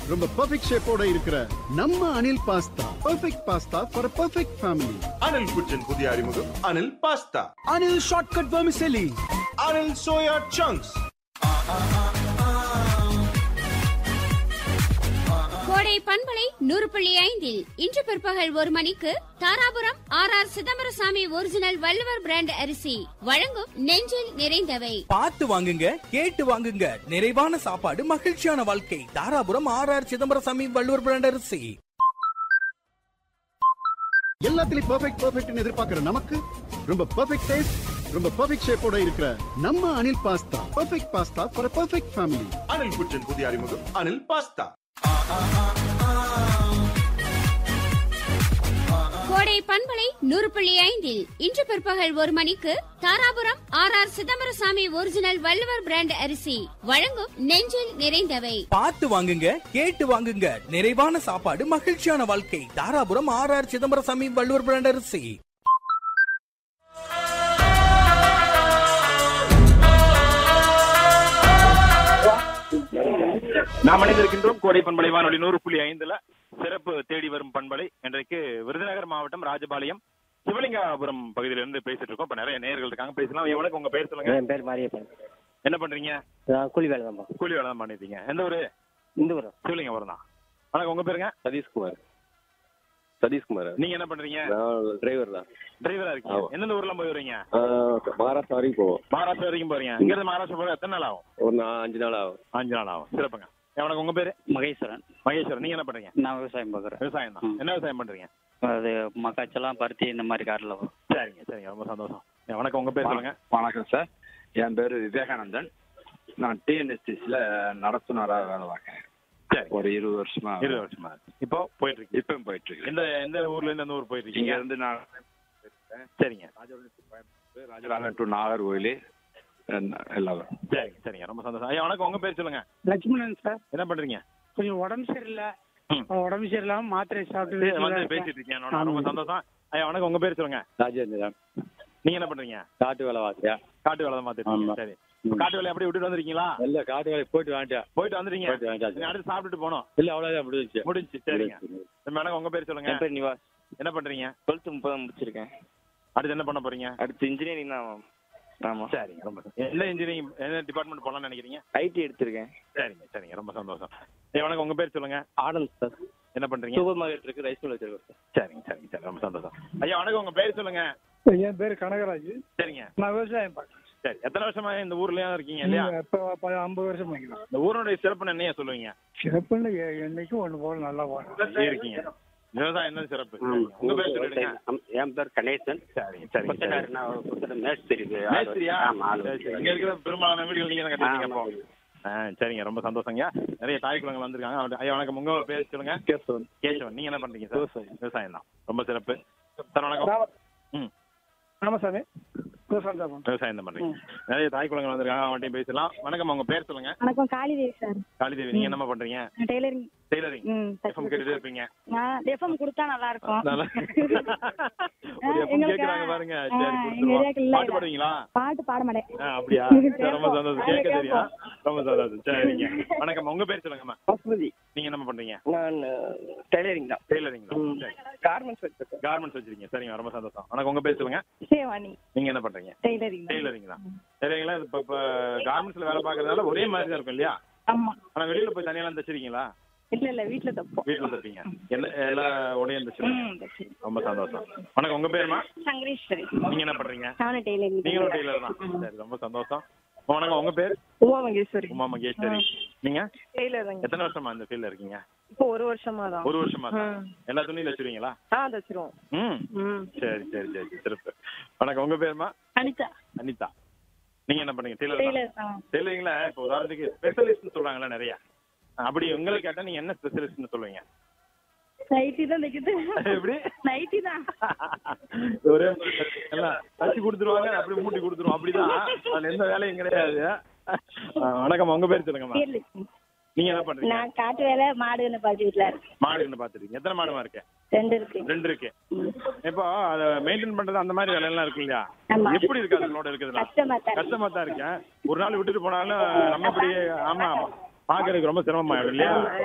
ரொம்ப பெர்ஃபெக்ட் ஷேப்போட இருக்கிற நம்ம Anil pasta perfect pasta for perfect family Anil kitchen புதிய அறிமுகம் Anil pasta Anil shortcut vermicelli Anil soya chunks Kodai பண்பலை நூறு புள்ளி ஐந்தில் இன்று பிற்பகல் ஒரு மணிக்கு Dharapuram R R Chidambarasamy original Valluvar brand அரிசி வழங்கும் நெஞ்சில் நிறைந்தவை பார்த்து வாங்குங்க கேட்டு வாங்குங்க நிறைவான சாப்பாடு மகிழ்ச்சியான வாழ்க்கை Dharapuram R R Chidambarasamy Valluvar brand அரிசி எல்லாத்துலயும் பெர்ஃபெக்ட் பெர்ஃபெக்ட்னு எதிர்பார்க்கிற நமக்கு ரொம்ப பெர்ஃபெக்ட் டேஸ்ட் ரொம்ப பெர்ஃபெக்ட் ஷேப்போட இருக்கிற நம்ம Anil pasta perfect pasta for perfect family Anil kitchen புதிய அறிமுகம் அனில் பாஸ்தா கோடை பண்பலை நூறு புள்ளி ஐந்தில் இன்று பிற்பகல் ஒரு மணிக்கு Dharapuram R R Chidambarasamy original Valluvar brand அரிசி வழங்கும் நெஞ்சில் நிறைந்தவை பார்த்து வாங்குங்க கேட்டு வாங்குங்க நிறைவான சாப்பாடு மகிழ்ச்சியான வாழ்க்கை Dharapuram R R Chidambarasamy Valluvar brand அரிசி நாம் அணிந்திருக்கின்றோம் கோடை பண்பலை வானொலி நூறு புள்ளி ஐந்துல சிறப்பு தேடி வரும் பண்பலை இன்றைக்கு விருதுநகர் மாவட்டம் ராஜபாளையம் சிவலிங்காபுரம் பகுதியிலிருந்து பேசிட்டு இருக்கோம் இப்ப நிறைய நேயர்கள் இருக்காங்க பேசலாம் எவனுக்கு உங்க பேர் சொல்லுங்க என் பேர் மாரியப்பன் என்ன பண்றீங்க நான் கூலி வேலை தான்ப்பா கூலி வேலை தான் பண்ணிருக்கீங்க எந்த ஊரு இந்த ஊர் சிவலிங்காபுரம் தான் வணக்கம் உங்க பேருங்க சதீஷ்குமார் சதீஷ்குமார் நீங்க என்ன பண்றீங்க நான் டிரைவர் தான் டிரைவரா இருக்கீங்க ஆமா. எந்தெந்த ஊர்லாம் போய் வரீங்க ஆஹ் மகாராஷ்டிரா வரைக்கும் போவோம் மகாராஷ்டிரா வரைக்கும் போறீங்க இங்க இருந்து மகாராஷ்டிரா போக எத்தனை நாள் ஆகும் ஒரு நான் அஞ்சு நாள் ஆகும் அஞ்சு நாள் ஆகும் சிறப்புங்க வணக்கம் உங்க பேரு மகேஸ்வரன் மகேஸ்வரன் நீங்க என்ன பண்றீங்க நான் விவசாயம் பார்க்குறேன் விவசாயம் தான் ம். என்ன விவசாயம் பண்றீங்க அது மக்காச்செல்லாம் பருத்தி இந்த மாதிரி காட்டில் வரும் சரிங்க சரிங்க ரொம்ப சந்தோஷம் வணக்கம் உங்க பேர் சொல்லுங்க வணக்கம் சார் என் பேர் விவேகானந்தன் நான் டிஎன்எஸ்டிஸ்ல நடத்துனராக வேலை பார்க்கறேன் சரி ஒரு இருபது வருஷமா இருபது வருஷமா இப்போ போயிட்டு இருக்கு இப்பவும் போயிட்டு இருக்கேன் எந்த எந்த ஊர்ல இருந்து எந்த ஊர் போயிட்டு இங்க இருக்கீங்க இருந்து நான் சரிங்க ராஜராஜன் டு நாகர்கோயில் எல்லாம் சரிங்க சரிங்க ரொம்ப சந்தோஷம் ஐயா வணக்கம் உங்க பேர் சொல்லுங்க லட்சுமணன் சார் என்ன பண்றீங்க கொஞ்சம் உடம்பு சரியில்லை ம். உடம்பு சரியில்லாம மாத்திரை இது சாப்பிட்டு வந்து பேசிட்டு இருக்கீங்க என்னோட ரொம்ப சந்தோஷம் ஐயா வணக்கம் உங்க பேர் சொல்லுங்க ராஜேந்திரன் நீங்க என்ன பண்றீங்க காட்டு வேலை பார்த்தியா காட்டு வேலை தான் பாத்துட்டு இருக்கீங்க. ஆமா. சரி காட்டு வேலை அப்படியே விட்டுட்டு வந்திருக்கீங்களா இல்ல காட்டு வேலை போயிட்டு வாங்கிட்டேன் போயிட்டு வந்துட்டீங்க போயிட்டு வாங்கிட்டாச்சு. நீங்க அடுத்து சாப்பிட்டுட்டு போனோம் இல்ல அவ்வளவுதான் முடிஞ்சிச்சு முடிஞ்சு சரிங்க வணக்கம் உங்க பேர் சொல்லுங்க என் பேர் நிவாஸ் என்ன பண்றீங்க டுவெல்த்து முப்பது முடிச்சிருக்கேன் அடுத்து என்ன பண்ண போறீங்க அடுத்து இன்ஜினியரிங் தான் ஆமாம் சரிங்க ரொம்ப சந்தோஷம். எந்த இன்ஜினியரிங் என்ன டிபார்ட்மெண்ட் போலாம்னு நினைக்கிறீங்க ஐடி எடுத்திருக்கேன் சரிங்க சரிங்க ரொம்ப சந்தோஷம் ஐயா வணக்கம் உங்க பேர் சொல்லுங்க ஆனந்த் சார் என்ன பண்றீங்க சூப்பர் மார்க்கெட் இருக்கு ரைஸ் மில் வச்சிருக்கோம் சரிங்க சரிங்க சரி ரொம்ப சந்தோஷம் ஐயா வணக்கம் உங்க பேர் சொல்லுங்க என் பேர் கனகராஜ் சரிங்க நான் விவசாயம் பார்க்கறேன் சரி எத்தனை வருஷமா இந்த ஊர்லயே இருக்கீங்க இல்லையா இப்போ ஐம்பது வருஷம் பண்ணிக்கலாம் இந்த ஊருடைய சிறப்பு என்னைய சொல்லுவீங்க சிறப்புன்னு எ- என்னைக்கும் ஒன்று போல நல்லா போகணும் இருக்கீங்க விவசாயம் என்ன சிறப்பு உங்க பேர் சொல்லிடுங்க என் பேர் கணேசன் சரிங்க சரிங்க சரி. நான் மேஸ்திரி மேஸ்திரியா சரி, சரி. இங்க இருக்கிற பெரும்பாலான வீடுகள் நீங்க தான் கட்டிருக்கீங்க அப்போ ஆ சரிங்க ரொம்ப சந்தோஷங்க நிறைய தாய் குழந்தைகள் வந்திருக்காங்க அவர்ட்ட- ஐயா வணக்கம் உங்க பேர் சொல்லுங்க கேசவன் கேசவன் நீங்க என்ன பண்றீங்க சார் விவசாயம் தான் ரொம்ப சிறப்பு சார் வணக்கம் ம் ராமசாமி விவசாயம் தான் பண்றேன். விவசாயம் தான் பண்றீங்க நிறைய தாய் குழந்தைகள் வந்திருக்காங்க அவன்கிட்ட பேசலாம் வணக்கம் உங்க பேர் சொல்லுங்க வணக்கம் காளிதேவி சார் காளிதேவி நீங்க என்ன பண்றீங்க நான் டெய்லரிங் டெய்லரிங் ம் எஃப்எம் கேட்டுட்டே இருப்பீங்க நான் எஃப்எம் கொடுத்தா நல்லா இருக்கும் நல்லா ஆ, ஒரு FM எங்களுக்கு, கேக்குறாங்க பாருங்க ஆ, சரி எங்க கொடுத்துருவோம். ஏரியாக்கு இல்ல. பாட்டு பாடுவீங்களா பாட்டு பாட மாட்டேன் ஆ, அப்படியா சரி, ரொம்ப சந்தோஷம் கேட்க கேட்போம். தெரியும் ரொம்ப சந்தோஷம் சரிங்க வணக்கம் உங்க பேர் சொல்லுங்கம்மா வசதி நீங்க என்ன பண்றீங்க நான் டெய்லரிங் தான் டெய்லரிங் கார்மெண்ட்ஸ் வச்சிருக்கேன் கார்மெண்ட்ஸ் வச்சிருக்கீங்க சரிங்க ரொம்ப சந்தோஷம் வணக்கம் உங்க பேர் சொல்லுங்க சேவாணி நீங்க என்ன பண்றீங்க டெய்லரிங் டெய்லரிங் தான் டெய்லரிங்ல இப்ப இப்ப கார்மெண்ட்ஸ்ல வேலை பாக்குறதுனால ஒரே மாதிரி தான் இருக்கும் இல்லையா ஆமா ஆனா வெளியில போய் தனியெல்லாம் தச்சிருக்கீங்களா இல்ல இல்ல வீட்ல தப்போம் வீட்டுல தப்பீங்க எல்லா எல்லா உடையும் தச்சிருக்கீங்க ரொம்ப சந்தோஷம் வணக்கம் உங்க பேருமா சங்கரேஸ்வரி நீங்க என்ன பண்றீங்க நானும் டெய்லரிங் நீங்களும் டெய்லர் தான் சரி ரொம்ப சந்தோஷம் வணக்கம் உங்க பேர் உமா மகேஸ்வரி உமா மகேஸ்வரி நீங்க டெய்லர் எத்தனை வருஷமா இந்த ஃபீல்ட்ல இருக்கீங்க இப்போ ஒரு வருஷமா தான் ஒரு வருஷமா தான் எல்லா துணியும் தச்சிருவீங்களா ஆ தச்சிருவோம் ம் ம் சரி சரி சரி சிறப்பு வணக்கம் உங்க பேருமா அனிதா அனிதா நீங்க என்ன பண்ணீங்க டெய்லர் டெய்லர் ஆ டெய்லரிங்ல இப்போ உதாரணத்துக்கு ஸ்பெஷலிஸ்ட்னு சொல்றாங்கல்ல நிறைய அப்படி உங்களுக்கு கேட்டா நீங்க என்ன ஸ்பெஷலிஸ்ட்னு சொல்லுவீங்க நைட்டி தான் தைக்குது எப்படி நைட்டி தான் ஒரே எல்லாம் தச்சு கொடுத்துருவாங்க அப்படியே மூட்டி கொடுத்துருவோம் அப்படிதான் அதுல எந்த வேலையும் கிடையாது ஆ, வணக்கம் உங்க பேர் சொல்லுங்கம்மா வீரலட்சுமி நீங்க என்ன பண்றீங்க நான் காட்டு வேலை மாடுன்னு பாட்டு வீட்டுல இருக்கேன் மாடுன்னு பாத்துருக்கீங்க எத்தனை மாடுமா இருக்கு ரெண்டு இருக்கு ரெண்டு இருக்கு இப்போ அதை மெயின்டைன் பண்றது அந்த மாதிரி வேலை எல்லாம் இருக்கு இல்லையா ஆமா. எப்படி இருக்கு அதனோட இருக்குதுன்னா கஷ்டமா தான் இருக்கு. கஷ்டமா தான் இருக்கேன் ஒரு நாள் விட்டுட்டு போனாலும் நம்ம இப்படி ஆமா பாக்குறதுக்கு ரொம்ப சிரமமாயிடும் இல்லையா